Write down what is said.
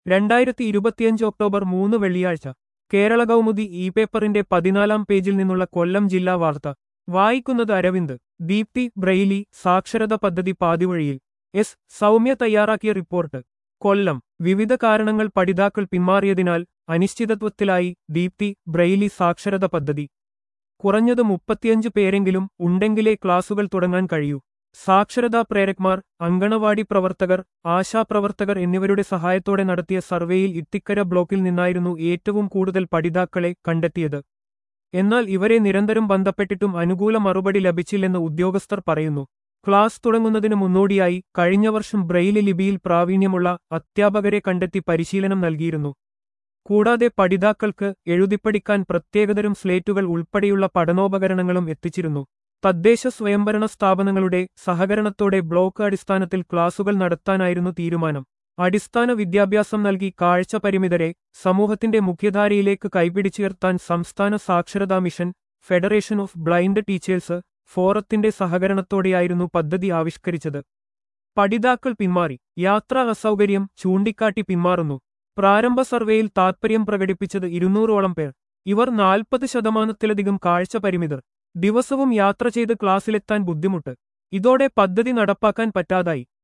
രണ്ടായിരത്തി ഇരുപത്തിയഞ്ച് ഒക്ടോബർ മൂന്ന് വെള്ളിയാഴ്ച കേരള കൗമുദി ഇ പേപ്പറിന്റെ പതിനാലാം പേജിൽ നിന്നുള്ള കൊല്ലം ജില്ലാ വാർത്ത വായിക്കുന്നത് അരവിന്ദ് ദീപ്തി ബ്രെയിലി സാക്ഷരത പദ്ധതി പാതിവഴിയിൽ എസ് സൗമ്യ തയ്യാറാക്കിയ റിപ്പോർട്ട് കൊല്ലം വിവിധ കാരണങ്ങൾ പഠിതാക്കൾ പിന്മാറിയതിനാൽ അനിശ്ചിതത്വത്തിലായി ദീപ്തി ബ്രെയിലി സാക്ഷരത പദ്ധതി കുറഞ്ഞത് മുപ്പത്തിയഞ്ച് പേരെങ്കിലും ഉണ്ടെങ്കിലേ ക്ലാസുകൾ തുടങ്ങാൻ കഴിയൂ സാക്ഷരതാ പ്രേരക്മാർ അങ്കണവാടി പ്രവർത്തകർ ആശാപ്രവർത്തകർ എന്നിവരുടെ സഹായത്തോടെ നടത്തിയ സർവേയിൽ ഇത്തിക്കര ബ്ലോക്കിൽ നിന്നായിരുന്നു ഏറ്റവും കൂടുതൽ പഠിതാക്കളെ കണ്ടെത്തിയത് എന്നാൽ ഇവരെ നിരന്തരം ബന്ധപ്പെട്ടിട്ടും അനുകൂല മറുപടി ലഭിച്ചില്ലെന്ന് ഉദ്യോഗസ്ഥർ പറയുന്നു ക്ലാസ് തുടങ്ങുന്നതിന് മുന്നോടിയായി കഴിഞ്ഞ വർഷം ബ്രെയിലി ലിപിയിൽ പ്രാവീണ്യമുള്ള അധ്യാപകരെ കണ്ടെത്തി പരിശീലനം നൽകിയിരുന്നു കൂടാതെ പഠിതാക്കൾക്ക് എഴുതിപ്പടിക്കാൻ പ്രത്യേകതരം സ്ലേറ്റുകൾ ഉൾപ്പെടെയുള്ള പഠനോപകരണങ്ങളും എത്തിച്ചിരുന്നു തദ്ദേശ സ്വയംഭരണ സ്ഥാപനങ്ങളുടെ സഹകരണത്തോടെ ബ്ലോക്ക് അടിസ്ഥാനത്തിൽ ക്ലാസുകൾ നടത്താനായിരുന്നു തീരുമാനം അടിസ്ഥാന വിദ്യാഭ്യാസം നൽകി കാഴ്ച പരിമിതരെ സമൂഹത്തിന്റെ മുഖ്യധാരയിലേക്ക് കൈപിടിച്ചുയർത്താൻ സംസ്ഥാന സാക്ഷരതാ mission federation of blind teachers ഫോറത്തിന്റെ സഹകരണത്തോടെയായിരുന്നു പദ്ധതി ആവിഷ്കരിച്ചത് പഠിതാക്കൾ പിന്മാറി യാത്രാ അസൗകര്യം ചൂണ്ടിക്കാട്ടി പിന്മാറുന്നു പ്രാരംഭ സർവേയിൽ താത്പര്യം പ്രകടിപ്പിച്ചത് ഇരുന്നൂറോളം പേർ ഇവർ നാൽപ്പത് ശതമാനത്തിലധികം കാഴ്ച പരിമിതർ ദിവസവും യാത്ര ചെയ്ത് ക്ലാസ്സിലെത്താൻ ബുദ്ധിമുട്ട് ഇതോടെ പദ്ധതി നടപ്പാക്കാൻ പറ്റാതായി